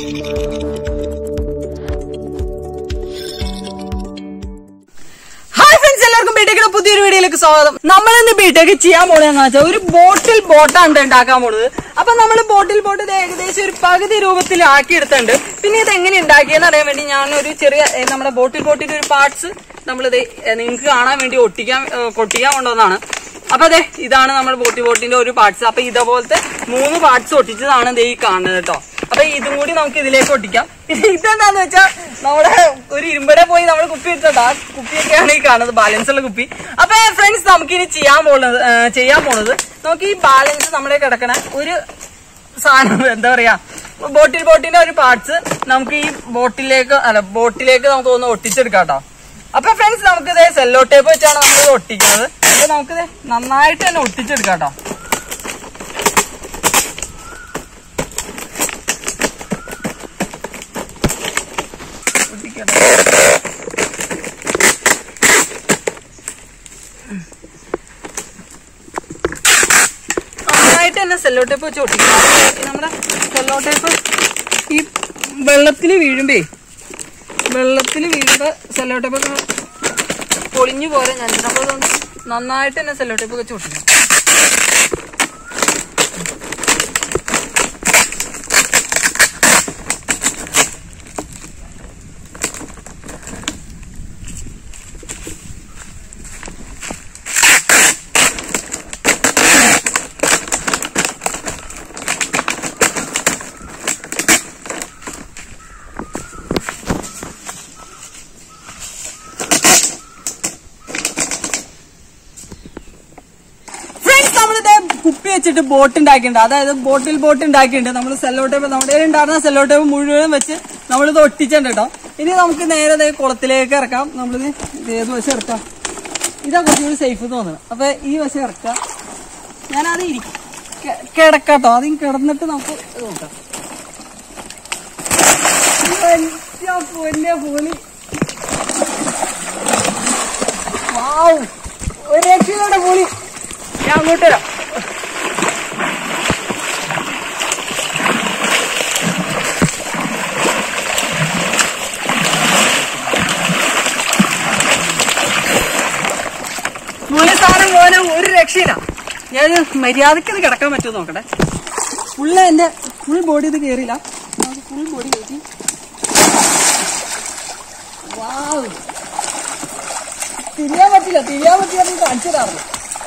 Hi friends എല്ലാവർക്കും ബിടെക്കിന്റെ പുതിയൊരു വീഡിയോയിലേക്ക് സ്വാഗതം നമ്മൾ ഇന്ന് ബിടെക്ക് ചെയ്യാൻ പോണെന്ന് വെച്ചാൽ ഒരു ബോട്ടിൽ ബോട്ടാണ് ഉണ്ടാക്കാൻ പോണത് അപ്പൊ നമ്മൾ ബോട്ടിൽ ബോട്ട് ഇത് ഏകദേശം ഒരു പകുതി രൂപത്തിൽ ആക്കിയെടുത്തുണ്ട് പിന്നെ ഇത് എങ്ങനെ ഉണ്ടാക്കിയെന്ന് അറിയാൻ വേണ്ടി ഞാൻ ഒരു ചെറിയ ഏ, നമ്മുടെ ബോട്ടിൽ ബോട്ടിന്റെ ഒരു പാർട്സ് നമ്മളിത് നിങ്ങൾക്ക് കാണാൻ വേണ്ടി ഒട്ടിക്കാൻ ഏ, കൊട്ടിക്കാൻ കൊണ്ടുവന്നതാണ് അപ്പൊ അതെ ഇതാണ് നമ്മുടെ ബോട്ടി ബോട്ടിന്റെ ഒരു പാർട്സ് അപ്പൊ ഇതേപോലത്തെ മൂന്ന് പാർട്സ് ഒട്ടിച്ചതാണ് ദേ ഈ കാണുന്നത് കേട്ടോ അപ്പൊ ഇതും കൂടി നമുക്ക് ഇതിലേക്ക് ഒട്ടിക്കാം ഇതെന്താന്ന് വെച്ചാൽ നമ്മുടെ ഒരു ഇരുമ്പടെ പോയി നമ്മൾ കുപ്പി വെച്ചത് ആ കുപ്പിയൊക്കെയാണ് ഈ കാണുന്നത് ബാലൻസ് ഉള്ള കുപ്പി അപ്പൊ ഫ്രണ്ട്സ് നമുക്ക് ഇനി ചെയ്യാൻ പോകുന്നത് ഏ, ചെയ്യാൻ പോണത് നമുക്ക് ഈ ബാലൻസ് നമ്മുടെ കിടക്കണ ഒരു സാധനം എന്താ പറയാ ബോട്ടിൽ ബോട്ടിന്റെ ഒരു പാർട്സ് നമുക്ക് ഈ ബോട്ടിലേക്ക് അല്ല ബോട്ടിലേക്ക് നമുക്ക് ഒന്ന് ഒട്ടിച്ചെടുക്കാം കേട്ടോ അപ്പൊ ഫ്രണ്ട്സ് നമുക്ക് ഇതേ സെല്ലോ ടേപ്പ് വെച്ചാണ് നമ്മൾ ഇത് ഒട്ടിക്കുന്നത് അപ്പൊ നമുക്ക് നന്നായിട്ട് തന്നെ ഒട്ടിച്ചെടുക്കാം കേട്ടോ ഒട്ടിക്കട്ടെ നന്നായിട്ട് തന്നെ സെല്ലോ ടേപ്പ് വെച്ച് ഒട്ടിക്കണം ഈ നമ്മുടെ സെല്ലോ ടേപ്പ് ഈ വെള്ളത്തിൽ വീഴുമ്പേ വെള്ളത്തിൽ വീഴുമ്പോ സെല്ലോ ടേപ്പ് ഒക്കെ പൊളിഞ്ഞു പോലെ ഞാൻ അപ്പൊ അതുകൊണ്ട് നന്നായിട്ട് തന്നെ സെല്ലോ ടേപ്പ് വെച്ച് ഒട്ടിക്കണം ഫ്രണ്ട്സ് നമ്മളിത് കുപ്പി വെച്ചിട്ട് ബോട്ട് ഉണ്ടാക്കിയിട്ടുണ്ട് അതായത് ബോട്ടിൽ ബോട്ട് ഉണ്ടാക്കിയിട്ടുണ്ട് നമ്മൾ സെല്ലോ ടേപ്പ് നമ്മുടെ കയ്യിൽ ഉണ്ടായിരുന്ന സെല്ലോ ടേപ്പ് മുഴുവൻ വെച്ച് നമ്മളിത് ഒട്ടിച്ചിട്ടുണ്ട് കേട്ടോ ഇനി നമുക്ക് നേരെ ദേ കുളത്തിലേക്ക് ഇറക്കാം നമ്മളിത് ഇത് ഏത് വശം ഇറക്കാം ഇതാ കുറച്ചുകൂടി സേഫ് തോന്നുന്നത് അപ്പൊ ഈ വശം ഇറക്കാം ഞാനത് ഇരിക്കും കിടക്കാട്ടോ ആദ്യം കിടന്നിട്ട് നമുക്ക് ഇത് നോക്കാം വലിയ പൊന്നെ പോലി വാവ് ഒരു രക്ഷയുടെ പോലി ഞാൻ അങ്ങോട്ട് വരാം മോനെ സാധനം മോനെ ഒരു രക്ഷയില്ല ഞാൻ മര്യാദയ്ക്ക് ഇത് കിടക്കാൻ പറ്റുമോ നോക്കട്ടെ ഫുള്ള് എന്റെ ഫുൾ ബോഡി ഇത് കയറിയില്ല നമുക്ക് ഫുൾ ബോഡി കയറ്റി വാവ് തിരിയാൻ പറ്റില്ല തിരിയാൻ പറ്റില്ല നീ കാണിച്ചു തരാറില്ല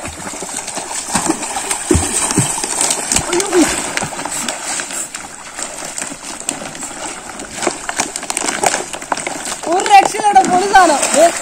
ഒരു രക്ഷയില്ലടോ പോലീസാണോ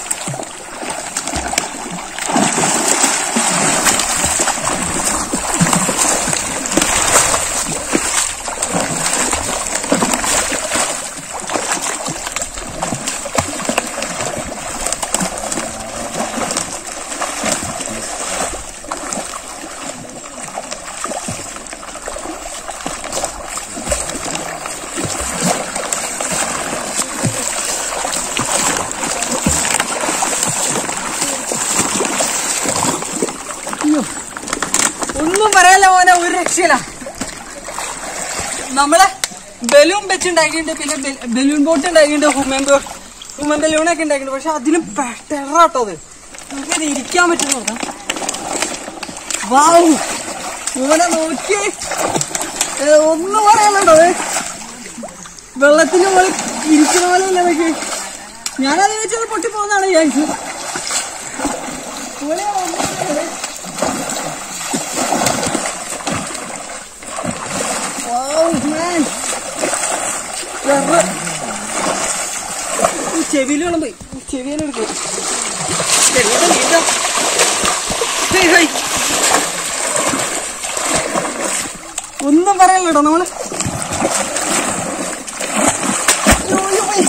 അയ്യോ ഒന്നും പറയാല്ല മോനെ ഒരു രക്ഷയില്ല നമ്മളെ ബലൂൺ വെച്ചുണ്ടാക്കിയിട്ടുണ്ട് പിന്നെ ബെ- ബലൂൺ ബോട്ട് ഉണ്ടാക്കിയിട്ടുണ്ട് ഹുമൻ ബോ ഹുമൻ ബലൂണൊക്കെ ഉണ്ടാക്കിയിട്ടുണ്ട് പക്ഷെ അതിലും ടെററാട്ടോ അത് നമുക്കത് ഇരിക്കാൻ പറ്റും നോക്കാം വാവ് മോനെ നോക്കിയേ ഏ, ഒന്നും പറയാനുണ്ടോ വെള്ളത്തിന് മുകളിൽ ഇരിക്കുന്ന പോലെ അല്ലേ നോക്കി ഞാനത് വെച്ചത് പൊട്ടി പോകുന്നതാണ് വിചാരിച്ചത് പോലെ ഒന്നും പറയാനില്ല. Wow, man. വെറുതെ ഈ ചെവിയിലോളം പോയി ഈ ചെവിയിലോട് പോയി ചെവിയുടെ വീടാ ഹേയ്, ഹേയ്. ഒന്നും പറയാനില്ലട്ടോ നമ്മള് അയ്യോ, അയ്യോ, പോയി.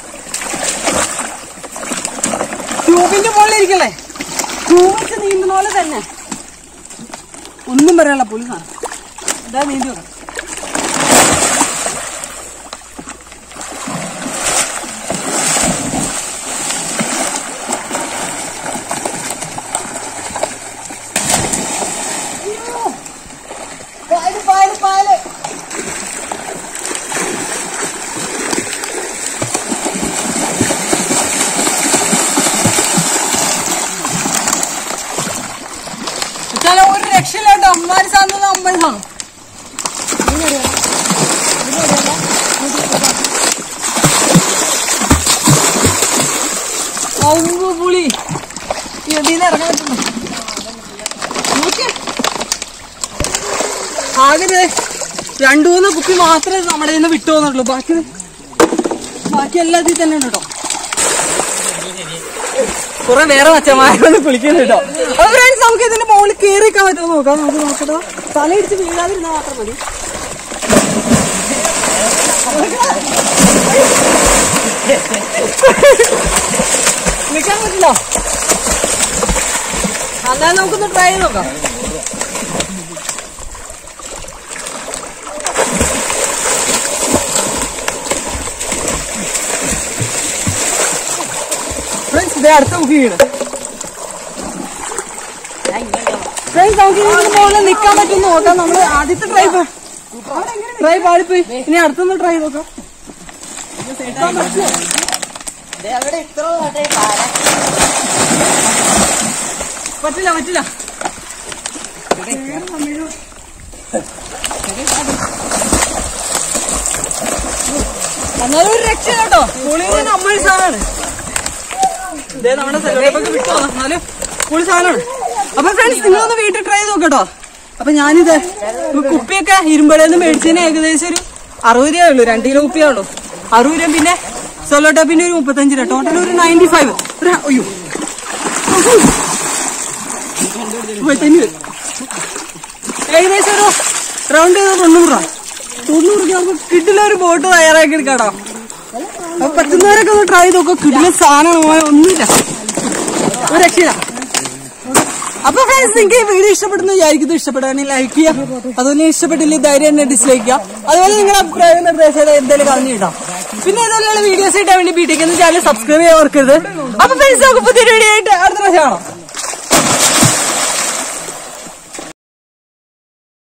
ട്യൂബിന്റെ മുകളിലിരിക്കല്ലേ ട്യൂബ് വെച്ച് നീന്തുന്ന പോലെ തന്നെ ഒന്നും പറയാനുള്ള പുലിസാണ് ഇതാ നീന്തി നോക്കാം പാല് പാല് പാല് വെളിയിൽ ഇറങ്ങാൻ പറ്റുന്നു നോക്കിയേ. ആകെ ദേ രണ്ടു മൂന്ന് കുപ്പി മാത്രമേ നമ്മുടെ നിന്ന് വിട്ടു പോകുന്നുള്ളൂ ബാക്കി ബാക്കി എല്ലാത്തിൽ തന്നെ ഉണ്ട് കേട്ടോ കുറെ വേറെ മച്ചന്മാരെ കുളിക്കുന്നു കേട്ടോ അപ്പൊ ഫ്രണ്ട്സ് നമുക്ക് ഇതിന്റെ മുകളിൽ കയറിക്കാൻ പറ്റുമോ നോക്കാം നമുക്ക് നോക്കട്ടോ തലയിടിച്ച് വീഴാതിരുന്നാൽ മാത്രം മതി നിൽക്കാൻ പറ്റില്ല അല്ലാതെ നമുക്കൊന്ന് ട്രൈ ചെയ്ത് നോക്കാം ഫ്രണ്ട്സ് ഇതേ അടുത്ത കുപ്പി വീണ് ഫ്രണ്ട്സ് നമുക്ക് ഇതിന്റെ മുകളിൽ നിൽക്കാൻ പറ്റും നോക്കാം നമ്മള് ആദ്യത്തെ ട്രൈ ട്രൈ പാടിപ്പോയി ഇനി അടുത്തൊന്ന് ട്രൈ നോക്കാം നിൽക്കാൻ പറ്റുമോ? പറ്റില്ല പറ്റില്ല എന്നാലും ഒരു രക്ഷ കേട്ടോ പുളിയിൽ നമ്മൾ സാധനമാണ് ഇതേ നമ്മുടെ സെലോട്ടൊക്കെ വിട്ടോ എന്നാലും പുളി സാധനമാണ് അപ്പൊ ഫ്രണ്ട്സ് നിങ്ങളൊന്ന് വീട്ടിൽ ട്രൈ ചെയ്ത് നോക്കട്ടോ അപ്പൊ ഞാനിത് ഈ കുപ്പിയൊക്കെ ഇരുമ്പടേന്ന് മേടിച്ചതിന് ഏകദേശം ഒരു അറുപത് രൂപയേ ഉള്ളൂ രണ്ട് കിലോ കുപ്പിയേ ഉള്ളൂ അറുപത് രൂപ പിന്നെ സെലോട്ടോ പിന്നെ ഒരു മുപ്പത്തഞ്ച് രൂപ ടോട്ടൽ ഒരു നയൻറ്റി ഫൈവ് ഒരു അയ്യോ മുപ്പത്തഞ്ച് വരും. ഏകദേശം ഒരു റൗണ്ട് ചെയ്ത് തൊണ്ണൂറ് രൂപ തൊണ്ണൂറ് രൂപ നമുക്ക് കിട്ടില്ല ഒരു ബോട്ട് തയ്യാറാക്കി എടുക്കാട്ടോ അപ്പൊ പറ്റുന്നവരൊക്കെ ഒന്ന് ട്രൈ ചെയ്ത് നോക്കുക കിട്ടില്ല സാധനമാണ് മോനെ ഒന്നുമില്ല ഒരു രക്ഷയില്ല അപ്പൊ ഫ്രണ്ട്സ് നിങ്ങൾക്ക് ഈ വീഡിയോ ഇഷ്ടപ്പെടുന്ന വിചാരിക്കുന്നത് ഇഷ്ടപ്പെടുകയാണെങ്കിൽ ലൈക്ക് ചെയ്യാം അതുപോലെ ഇഷ്ടപ്പെട്ടില്ലെങ്കിൽ ധൈര്യം തന്നെ ഡിസ്ലൈക്ക് ചെയ്യാം അതുപോലെ നിങ്ങളുടെ അഭിപ്രായം നിർദ്ദേശം എന്തെങ്കിലും പറഞ്ഞു കിട്ടാം പിന്നെ ഇതുപോലെയുള്ള വീഡിയോസ് ഇട്ടാൻ വേണ്ടി ബിടെക് എന്ന ചാനൽ സബ്സ്ക്രൈബ് ചെയ്യാൻ ഓർക്കരുത് അപ്പൊ ഫ്രണ്ട്സ് നമുക്ക് പുതിയൊരു വീഡിയോ ആയിട്ട് അടുത്ത പ്രാവശ്യം കാണാം